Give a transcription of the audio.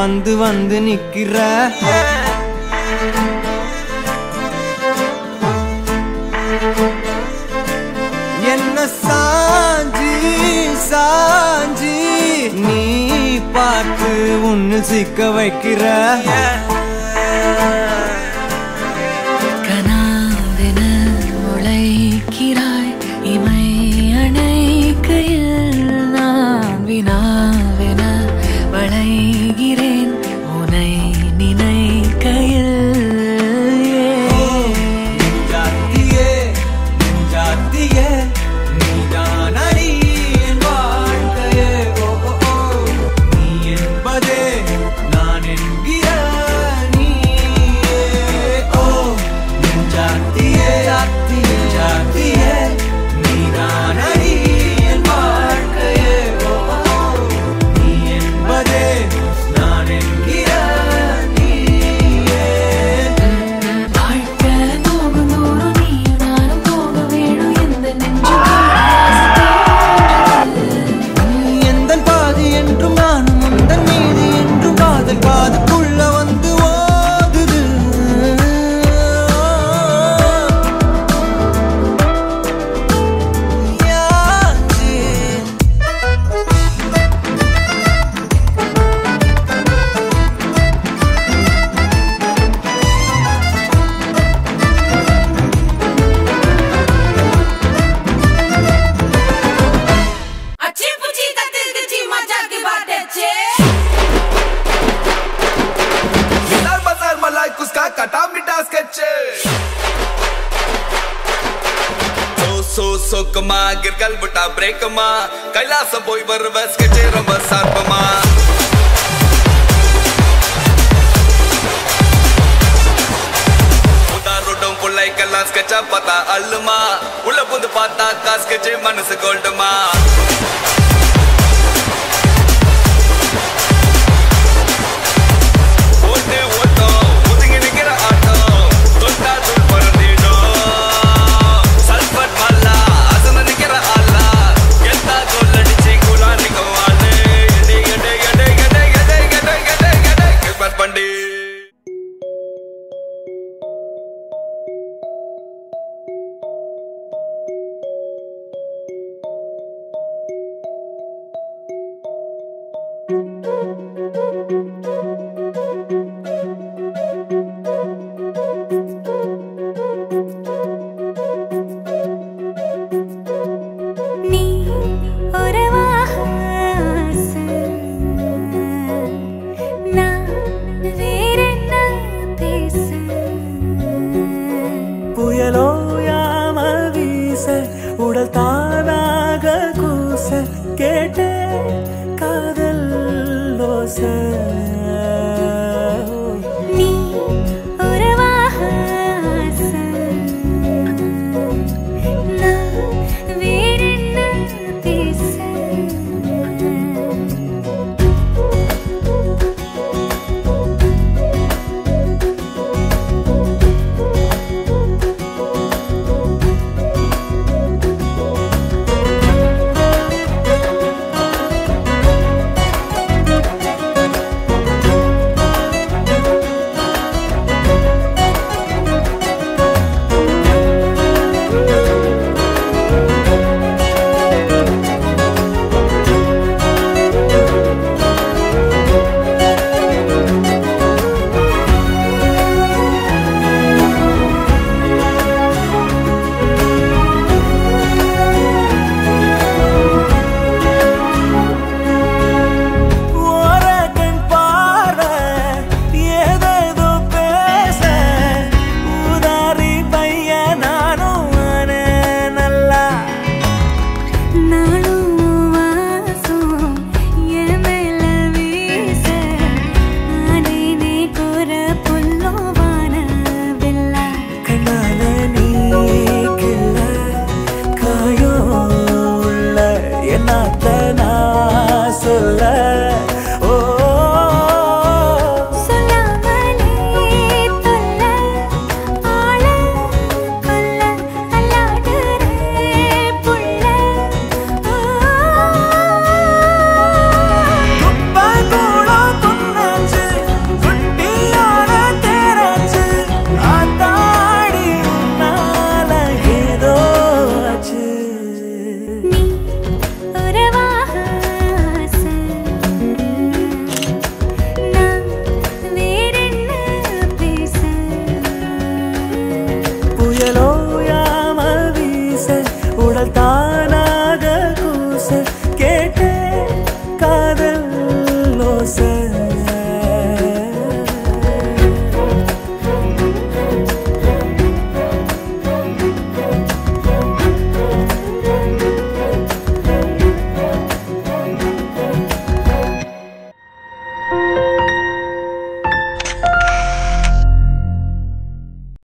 வந்து வந்து நிக்கிற என்ன சாஞ்சி சாஞ்சி நீ பார்த்து உன்னு சிக்க வைக்கிற கனாவென முளைக்கிறாய் இமை அணைக்கையில் நான் வினாவென வளைகிறேன் உனை நினைக்கையில் ஜாத்தியே ஜாத்தியே நீதான் அடி என் வாழ்க்கையே ஓ ஓ, ஓ. நீ என்பதே நான் என்கிற நீயே ஓ ஜாத்தியே ஜாத்தியே ஜாத்தியே நீதான் அடி என் வாழ்க்கையே ஓ ஓ, ஓ. நீ என்பதே நான் என்கிற நீயே வாழ்க்கை போகும் தூரம் நீயும் நானும் போக வேணும் எந்த நெஞ்சு நீ எந்தன் பாதி என்றும் நானும் உந்தன் மீதி என்றும் காதல் பாதுக்குள்ள வந்து ஓதுது யாச்சே अच्छी पुची तत्ती मजा की बात है Mitar bazar malai kuska kata mita sketch So so so kama girgal buta break ma kailasam boy varva sketch ramba sarpama உதாரோட்டம் பிள்ளைக்கெல்லாம் ஸ்கெட்சா பார்த்தா அல்லுமா உள்ள புந்து பார்த்தா காஸ்கெட்சு மனசு கோல்டுமா ஓட்டு ஓட்டம் ஒதுங்கி நிக்கிற ஆட்டம் தொட்டா துள் பறந்திடும் சல்பட் மல்லா அசன நிக்கிற ஆளா எத்தா கோல் அடிச்சு குலா நிக்கும் ஆளு எடை எடை எடை எடை எடை எடை எடை எடை கிருபர் பண்டி நீ உறவாக ஆசை. நான் வேறென்ன பேச புயலோ யாம வீச உடல் தானாக கூச கேட்ட காதல் ஓச நீ உறவாக ஆசை. நான் வேறென்ன பேச ஓரக்கண் பார்வை ஏதேதோ பேச ஊதாரி பையன் நானும் ஆனே நல்லா நாளும் வாசம் என் மேல வீச ஆனேனே கோர புல்லோ வானவில்லா கண்ணால நீ கிள்ள காயோ உள்ள என்னாத்த நான் சொல்ல